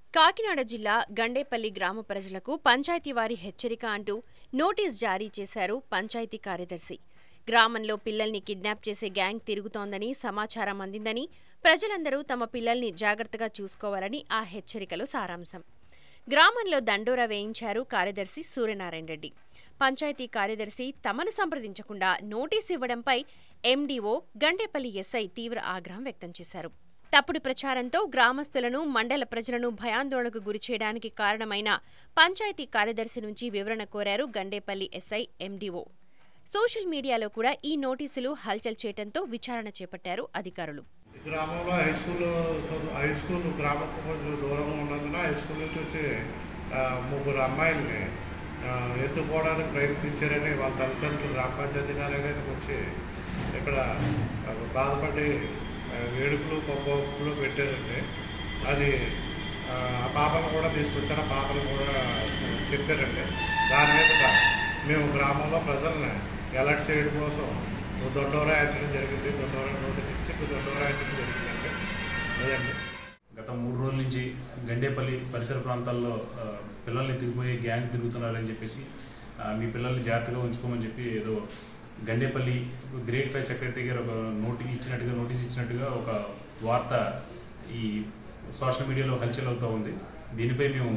కాకినాడ జిల్లా గండేపల్లి గ్రామ ప్రజలకు పంచాయతీ వారి హెచ్చరిక అంటూ నోటీస్ జారీ చేశారు పంచాయతీ కార్యదర్శి గ్రామంలో పిల్లల్ని కిడ్నాప్ చేసే గ్యాంగ్ తిరుగుతోందని సమాచారం అందిందని ప్రజలందరూ తమ పిల్లల్ని జాగ్రత్తగా చూసుకోవాలని ఆ హెచ్చరికలో సారాంశం గ్రామంలో దండోరా వేయించారు కార్యదర్శి సూర్యనారాయణ రెడ్డి పంచాయతీ కార్యదర్శి తమను సంప్రదించకుండా నోటీస్ ఇవ్వడంపై ఎండీఓ గండేపల్లి ఎస్ఐ తీవ్ర ఆగ్రహం వ్యక్తం చేశారు తప్పుడు ప్రచారంతో గ్రామస్తులను మండల ప్రజలను భయాందోళనకు గురిచేయడానికి కారణమైన పంచాయతీ కార్యదర్శి నుంచి వివరణ కోరారు గండేపల్లి ఎస్ఐ ఎండీఓ సోషల్ మీడియాలో కూడా ఈ నోటీసులు హల్చల్ చేయడంతో విచారణ చేపట్టారు అధికారులు ఈ గ్రామంలో హై స్కూల్ చదువు హై స్కూల్ గ్రామం కొంచెం దూరంగా ఉన్నందున హై స్కూల్ నుంచి వచ్చి ఆ, ముగ్గురు అమ్మాయిల్ని ఆ, ఎత్తుకోవడానికి ప్రయత్నించారని వాళ్ళ తల్లిదండ్రులు గ్రామ పంచాయతీ కార్యాలయానికి వచ్చి ఇక్కడ ఆ, బాధపడి ఆ, వేడుకలు పప్పులు పెట్టారండి అది ఆ ఆ పాపను కూడా తీసుకొచ్చారు ఆ పాపను కూడా చెప్పారండి దాని మీద మేము గ్రామంలో ప్రజల్ని అలర్ట్ చేయడం కోసం దొడ్డోరా యాక్సిడెంట్ జరిగింది దొడ్డోరా నోటీస్ ఇచ్చి దొడ్డోరా యాక్సిడెంట్ జరిగిందండి అదండి గత మూడు రోజుల నుంచి గండేపల్లి పరిసర ప్రాంతాల్లో ఆ, పిల్లల్ని తిరిగిపోయి గ్యాంగ్ తిరుగుతున్నారని చెప్పేసి ఆ, మీ పిల్లల్ని జాగ్రత్తగా ఉంచుకోమని చెప్పి ఏదో గండేపల్లి గ్రేడ్ ఫైవ్ సెక్రటరీ గారు ఒక నోటీస్ ఇచ్చినట్టుగా నోటీస్ ఇచ్చినట్టుగా ఒక వార్త ఈ సోషల్ మీడియాలో హల్చల్ అవుతూ ఉంది దీనిపై మేము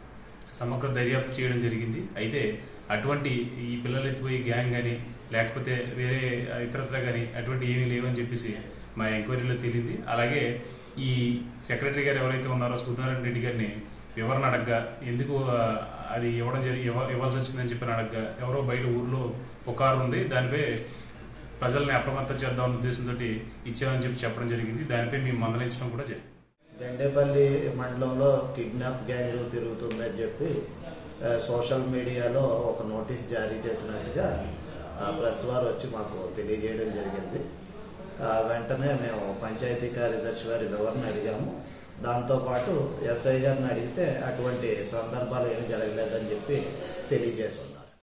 సమగ్ర దర్యాప్తు చేయడం జరిగింది అయితే అటువంటి ఈ పిల్లలు ఎత్తిపోయి గ్యాంగ్ కానీ లేకపోతే వేరే ఇతరత్ర కానీ అటువంటి ఏమీ లేవని చెప్పేసి మా ఎంక్వైరీలో తేలింది అలాగే ఈ సెక్రటరీ గారు ఎవరైతే ఉన్నారో సూర్యనారాయణ రెడ్డి గారిని వివరణ అడగ్గా ఎందుకు ఆ, అది ఇవ్వడం జరి ఇవ్వ- ఇవ్వాల్సి వచ్చిందని చెప్పి అడగ్గా ఎవరో బయట ఊర్లో పుకారు ఉంది దానిపై ప్రజల్ని అప్రమత్తం చేద్దామన్న ఉద్దేశంతో ఇచ్చామని చెప్పి చెప్పడం జరిగింది దానిపై మేము మందలించడం కూడా జరిగింది గండేపల్లి మండలంలో కిడ్నాప్ గ్యాంగ్ తిరుగుతుందని చెప్పి ఆ, సోషల్ మీడియాలో ఒక నోటీస్ జారీ చేసినట్టుగా ఆ, ప్రెస్ వారు వచ్చి మాకు తెలియజేయడం జరిగింది ఆ, వెంటనే మేము పంచాయతీ కార్యదర్శి వారి వివరణ అడిగాము దాంతోపాటు ఎస్ఐ గారిని అడిగితే అటువంటి సందర్భాలు ఏమి జరగలేదని చెప్పి తెలియజేస్తున్నాం